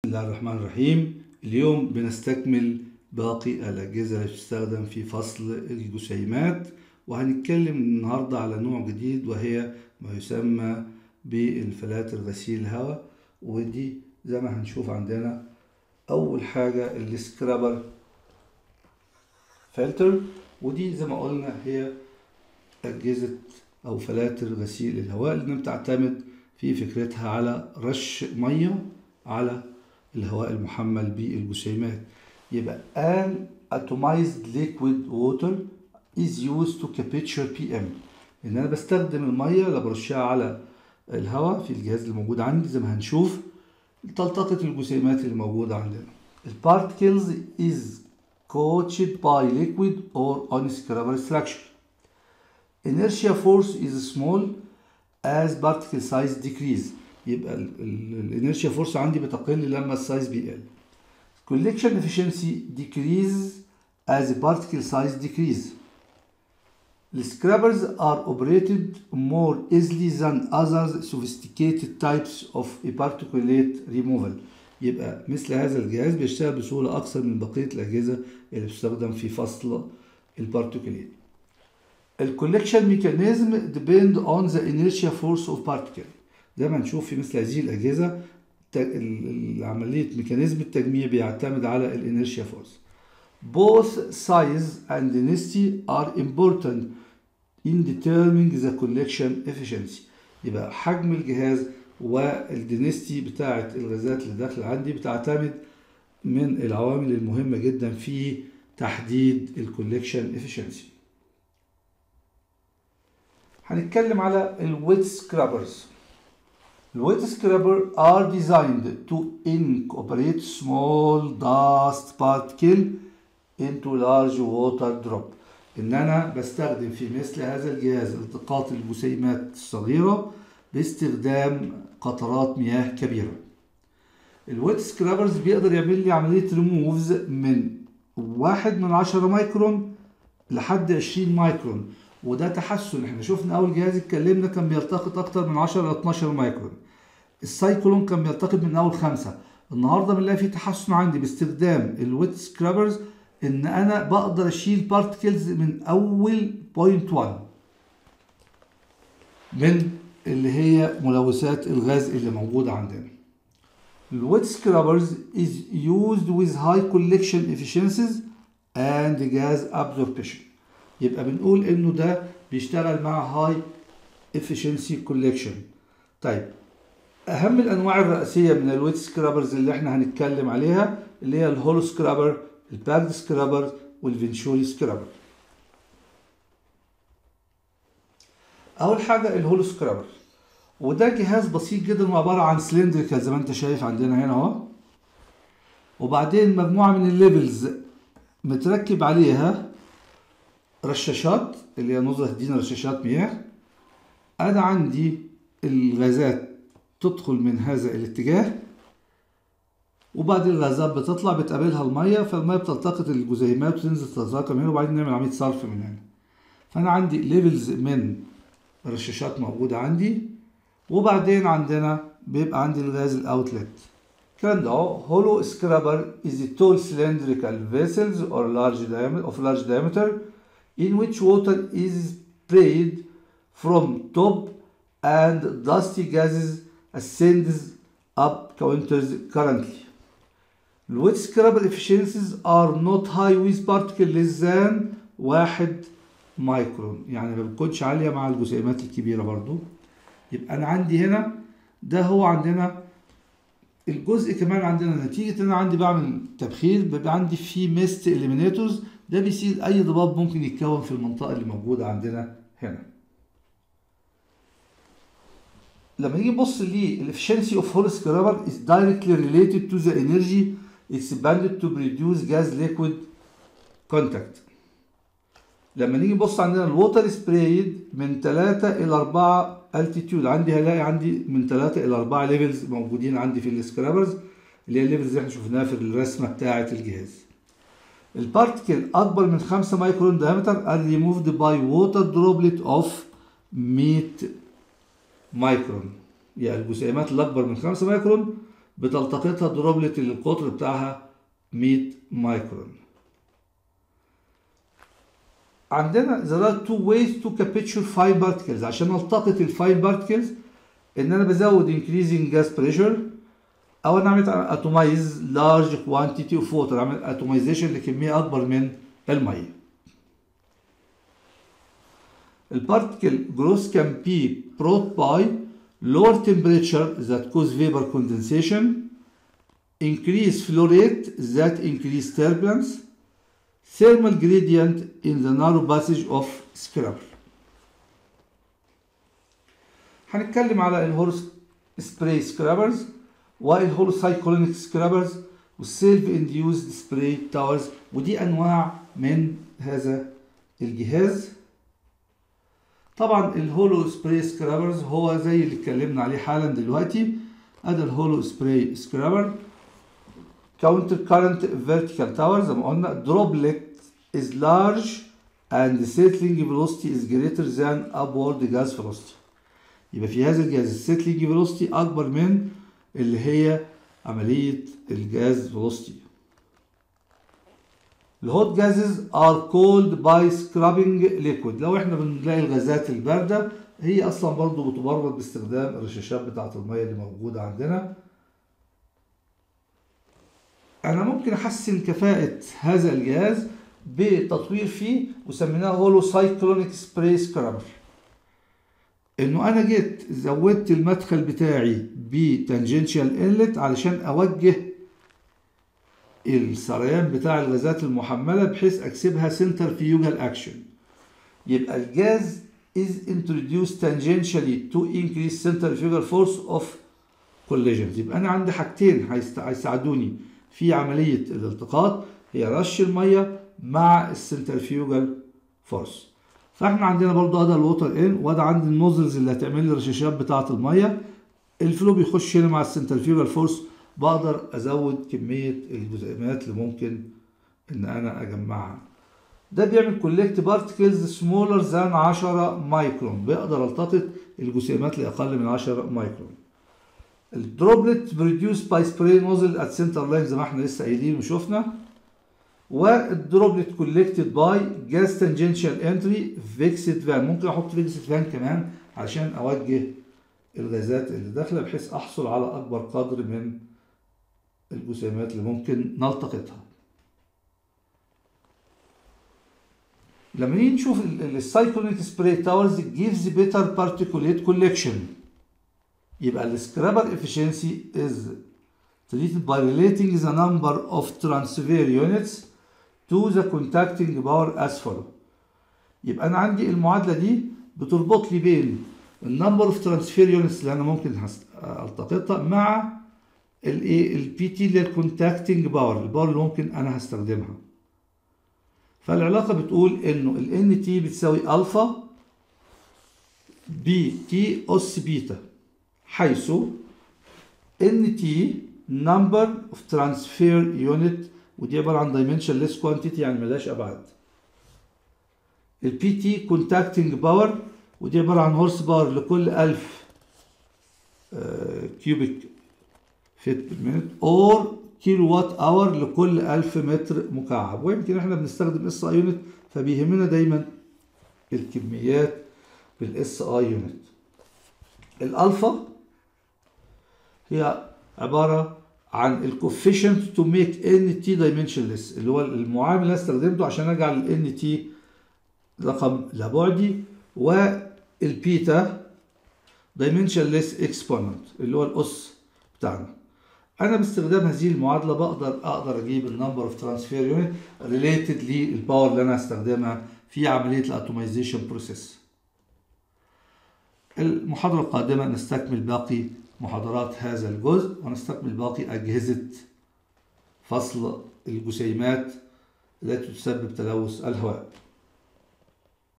الله الرحمن الرحيم اليوم بنستكمل باقي الأجهزة اللي بتستخدم في فصل الجسيمات وهنتكلم النهاردة على نوع جديد وهي ما يسمى بالفلاتر غسيل الهواء ودي زي ما هنشوف عندنا أول حاجة السكرابر فلتر ودي زي ما قلنا هي أجهزة أو فلاتر غسيل الهواء اللي بتعتمد في فكرتها على رش مية على الهواء المحمل بالجسيمات يبقى an atomized liquid water is used to capture PM ان انا بستخدم الميه اللي برشها على الهواء في الجهاز اللي موجود عندي زي ما هنشوف تلتقط الجسيمات اللي موجوده عندنا البارتكلز is coated by liquid or unscrubber structure inertia force is small as particle size decrease يبقى الانرشيا فورس عندي بتقل لما السايز بيقل collection efficiency decreases as the particle size decrease The scrubbers are operated more easily than other sophisticated types of particulate removal يبقى مثل هذا الجهاز بيشتغل بسهولة أكثر من بقية الأجهزة اللي بتستخدم في فصل البارتيكوليت الكولكشن ميكانيزم depend on the inertia force of particle زي ما هنشوف في مثل هذه الأجهزة عملية ميكانيزم التجميع بيعتمد على الانرشيا فورس both size and density are important in determining the collection efficiency يبقى حجم الجهاز والدنستي بتاعة الغازات اللي داخل عندي بتعتمد من العوامل المهمة جدا في تحديد الكوليكشن efficiency هنتكلم على الويت سكرابرز الويت سكرابر are designed to incorporate small dust particle into large water drop ان انا بستخدم في مثل هذا الجهاز التقاط الجسيمات الصغيرة باستخدام قطرات مياه كبيرة الويت سكرابرز بيقدر يعمل لي عملية ريموفز من واحد من عشرة مايكرون لحد عشرين مايكرون وده تحسن احنا شفنا اول جهاز اتكلمنا كان بيلتقط اكتر من 10 ل 12 مايكرون السايكلون كان بيلتقط من اول خمسة النهارده بنلاقي في تحسن عندي باستخدام الويت سكرابرز ان انا بقدر اشيل بارتكلز من اول بوينت 1 من اللي هي ملوثات الغاز اللي موجوده عندنا الويت سكرابرز is used with high collection efficiencies and gas absorption يبقى بنقول انه ده بيشتغل مع هاي efficiency collection طيب اهم الانواع الرئيسيه من الويت سكرابرز اللي احنا هنتكلم عليها اللي هي الهولو سكرابر الباكد سكرابر والفينشوري سكرابر اول حاجه الهولو سكرابر وده جهاز بسيط جدا وعباره عن سلندريكال زي ما انت شايف عندنا هنا اهو وبعدين مجموعه من الليفلز متركب عليها رشاشات اللي هي نظرة تدينا رشاشات مياه أنا عندي الغازات تدخل من هذا الاتجاه وبعد الغازات بتطلع بتقابلها المية فالمية بتلتقط الجزيئات وتنزل تتراكم هنا وبعدين نعمل عملية صرف من هنا فأنا عندي ليفلز من الرشاشات موجودة عندي وبعدين عندنا بيبقى عندي الغاز الأوتلت الكلام ده اهو هولو سكرابر is a tall cylindrical vessels or large diameter of large diameter in which water is sprayed from top and dusty gases ascends up counters currently. الويت سكرابر efficiencies are not high with particle less than واحد مايكرون يعني ما بتكونش عالية مع الجسيمات الكبيرة برضو يبقى أنا عندي هنا ده هو عندنا الجزء كمان عندنا نتيجة إن أنا عندي بعمل تبخير بيبقى عندي في ميست إليمينيتورز ده بيسيب اي ضباب ممكن يتكون في المنطقه اللي موجوده عندنا هنا لما نيجي نبص للافشنسي اوف هول سكرابر is directly related to the energy expanded to produce gas liquid contact لما نيجي نبص عندنا الووتر سبرايد من 3 الى 4 التيتيود عندي هلاقي عندي من 3 الى 4 ليفلز موجودين عندي في السكرابرز اللي هي الليفلز اللي احنا شفناها في الرسمه بتاعه الجهاز البارتكل اكبر من 5 مايكرون diameter are removed by water droplet of 100 مايكرون يعني الجسيمات الاكبر من 5 مايكرون بتلتقطها دروبلت اللي القطر بتاعها 100 مايكرون عندنا there are two ways to capture fine particles عشان التقط الفاين particles ان انا بزود increasing gas pressure او انا عملت atomize large quantity of water عملت atomization لكميه اكبر من الميه البارتكل growth can be brought by lower temperature that cause vapor condensation increase flow rate that increase turbulence thermal gradient in the narrow passage of scrubber هنتكلم على الهورس سبراي سكرابرز والهولوسايكلونيك سكرابرز والسيلف انديوزد سبراي تاورز ودي انواع من هذا الجهاز طبعا الهولو سبراي سكرابرز هو زي اللي اتكلمنا عليه حالا دلوقتي ادي الهولو سبراي سكرابر كاونتر كارنت فيرتيكال تاور زي ما قلنا دروبلت is large and the settling velocity is greater than upward gas velocity يبقى في هذا الجهاز السيتلينج فيلوسيتي اكبر من اللي هي عمليه الجاز فيلوسيتي الهوت جازز ار كولد باي سكرابنج ليكويد لو احنا بنلاقي الغازات البارده هي اصلا برضو بتبرد باستخدام الرشاشات بتاعه الميه اللي موجوده عندنا انا ممكن احسن كفاءه هذا الجهاز بتطوير فيه وسميناه هولو سايكلونيك سبراي سكرابر انه انا جيت زودت المدخل بتاعي بتانجنشال انلت علشان اوجه السريان بتاع الغازات المحمله بحيث اكسبها سنتر فيوجال اكشن يبقى الجاز is introduced tangentially to increase centrifugal force of collisions يبقى انا عندي حاجتين هيساعدوني في عمليه الالتقاط هي رش الميه مع السنترفيوجال فورس فاحنا عندنا برضو ادي الووتر ان وده عندي النوزلز اللي هتعمل لي الرشاشات بتاعه الميه الفلو بيخش هنا مع السنترفيوجال فورس بقدر ازود كميه الجزيئات اللي ممكن ان انا اجمعها ده بيعمل كولكت بارتكلز سمولر ذان 10 مايكرون بيقدر التقط الجسيمات لاقل من 10 مايكرون الدروبلت بروديوس باي سبراي نوزل ات سنتر لاين زي ما احنا لسه قايلين وشفنا والدروبلت كولكتد باي جاز تانجنشال انتري فيكسد فان ممكن احط فيكسد فان كمان علشان اوجه الغازات اللي داخله بحيث احصل على اكبر قدر من الجسيمات اللي ممكن نلتقطها لما نيجي نشوف السايكلونيك سبراي تاورز جيفز بيتر بارتيكوليت كولكشن يبقى السكرابر efficiency is treated by relating the number of transfer units to the contacting power as follow يبقى انا عندي المعادله دي بتربط لي بين النمبر اوف ترانسفير يونتس اللي انا ممكن التقطها مع الايه البي تي اللي هي الكونتاكتنج باور الباور اللي ممكن انا هستخدمها فالعلاقه بتقول انه الان تي بتساوي الفا بي تي اس بيتا حيث ان تي number of transfer unit ودي عباره عن dimensionless quantity يعني ملهاش ابعاد البي تي كونتاكتنج باور ودي عباره عن هورس باور لكل 1000 كيوبيك فيت بير مينت اور كيلو وات اور لكل 1000 متر مكعب ويمكن احنا بنستخدم اس اي يونت فبيهمنا دايما الكميات بالاس اي يونت الالفا هي عباره عن الكوفيشنت تو ميك ان تي دايمنشنلس اللي هو المعامل اللي استخدمته عشان اجعل الان تي رقم لا بعدي والبيتا دايمنشنلس اكسبوننت اللي هو الاس بتاعنا انا باستخدام هذه المعادله بقدر اقدر اجيب النمبر اوف ترانسفير يونت ريليتد للباور اللي انا هستخدمها في عمليه الاتوميزيشن بروسيس المحاضره القادمه نستكمل باقي محاضرات هذا الجزء ونستكمل باقي اجهزه فصل الجسيمات التي تسبب تلوث الهواء